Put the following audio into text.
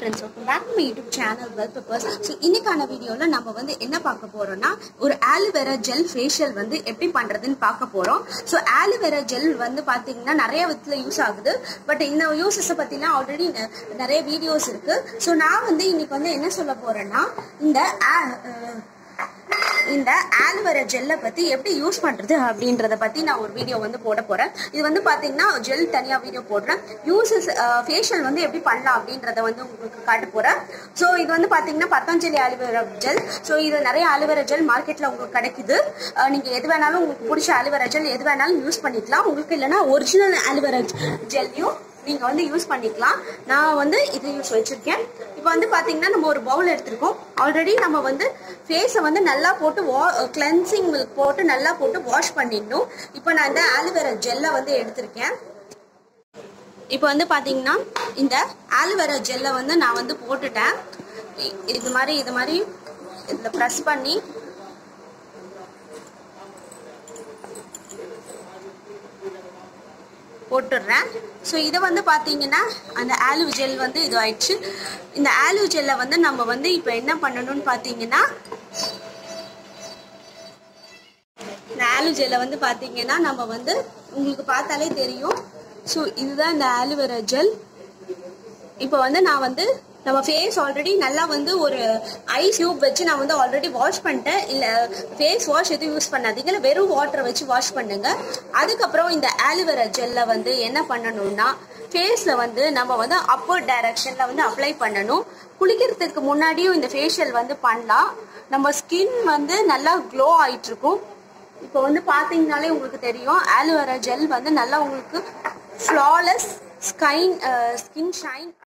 friends welcome back to YouTube channel well purpose so இன்னைக்கான வீடியோவில் நம்ம வந்து என்ன பார்க்க போறோம்னா ஒரு ஆலிவேரா ஜெல் ஃபேஷியல் வந்து எப்படி பண்றதுன்னு பார்க்க போறோம் ஸோ ஆலிவேரா ஜெல் வந்து பார்த்தீங்கன்னா நிறைய விதத்தில் யூஸ் ஆகுது பட் இந்த யூசஸை பற்றிலாம் ஆல்ரெடி நிறைய வீடியோஸ் இருக்கு ஸோ நான் வந்து இன்னைக்கு வந்து என்ன சொல்ல போறேன்னா இந்த ஆ- அஹ் இந்த ஆல்வரா ஜெல்லை பத்தி எப்படி யூஸ் பண்றது அப்படின்றத பத்தி நான் ஒரு வீடியோ வந்து போட போறேன் இது வந்து பாத்தீங்கன்னா ஜெல் தனியா வீடியோ போடுறேன் யூசஸ் ஃபேஷியல் வந்து எப்படி பண்ணலாம் அப்படின்றத வந்து உங்களுக்கு காட்ட போறேன் ஸோ இது வந்து பாத்தீங்கன்னா பத்தஞ்சலி ஆலிவேரா ஜெல் ஸோ இது நிறைய ஆலிவேரா ஜெல் மார்க்கெட்ல உங்களுக்கு கிடைக்குது அஹ் நீங்க எது வேணாலும் உங்களுக்கு பிடிச்ச ஆலிவேரா ஜெல் எது வேணாலும் யூஸ் பண்ணிக்கலாம் உங்களுக்கு இல்லைன்னா ஒரிஜினல் ஆலிவேரா ஜெல்லையும் நீங்க வந்து யூஸ் பண்ணிக்கலாம் நான் வந்து இது யூஸ் வச்சிருக்கேன் இப்போ வந்து பாத்தீங்கன்னா நம்ம ஒரு பவுல் எடுத்திருக்கோம் ஆல்ரெடி நம்ம வந்து ஃபேஸை வந்து நல்லா போட்டு வா கிளென்சிங் மில்க் போட்டு நல்லா போட்டு வாஷ் பண்ணிடணும் இப்போ நான் இந்த ஆலிவேரா ஜெல்லை வந்து எடுத்திருக்கேன் இப்போ வந்து பாத்தீங்கன்னா இந்த ஆலிவேரா ஜெல்லை வந்து நான் வந்து போட்டுட்டேன் இ- இது மாதிரி இது மாதிரி இதில் ப்ரெஸ் பண்ணி போட்டுடுறேன் ஸோ இதை வந்து பார்த்தீங்கன்னா அந்த ஆலிவ் ஜெல் வந்து இது ஆயிடுச்சு இந்த ஆலிவ் ஜெல்லை வந்து நம்ம வந்து இப்போ என்ன பண்ணணும்னு பார்த்தீங்கன்னா இந்த ஆலிவ் ஜெல்லை வந்து பார்த்தீங்கன்னா நம்ம வந்து உங்களுக்கு பார்த்தாலே தெரியும் ஸோ இதுதான் இந்த ஆலிவேரா ஜெல் இப்போ வந்து நான் வந்து நம்ம ஃபேஸ் ஆல்ரெடி நல்லா வந்து ஒரு ஐஸ் டியூப் வச்சு நான் வந்து ஆல்ரெடி வாஷ் பண்ணிட்டேன் இல்லை ஃபேஸ் வாஷ் எதுவும் யூஸ் பண்ணாதீங்க இல்லை வெறும் வாட்டரை வச்சு வாஷ் பண்ணுங்க அதுக்கப்புறம் இந்த ஆலிவேரா ஜெல்லை வந்து என்ன பண்ணணும்னா ஃபேஸில் வந்து நம்ம வந்து அப்பர் டைரக்ஷனில் வந்து அப்ளை பண்ணணும் குளிக்கிறதுக்கு முன்னாடியும் இந்த ஃபேஷியல் வந்து பண்ணலாம் நம்ம ஸ்கின் வந்து நல்லா க்ளோ ஆயிட்டு இருக்கும் இப்போ வந்து பார்த்தீங்கனாலே உங்களுக்கு தெரியும் ஆலிவேரா ஜெல் வந்து நல்லா உங்களுக்கு ஃப்ளாலெஸ் ஸ்கைன் ஸ்கின் ஷைன்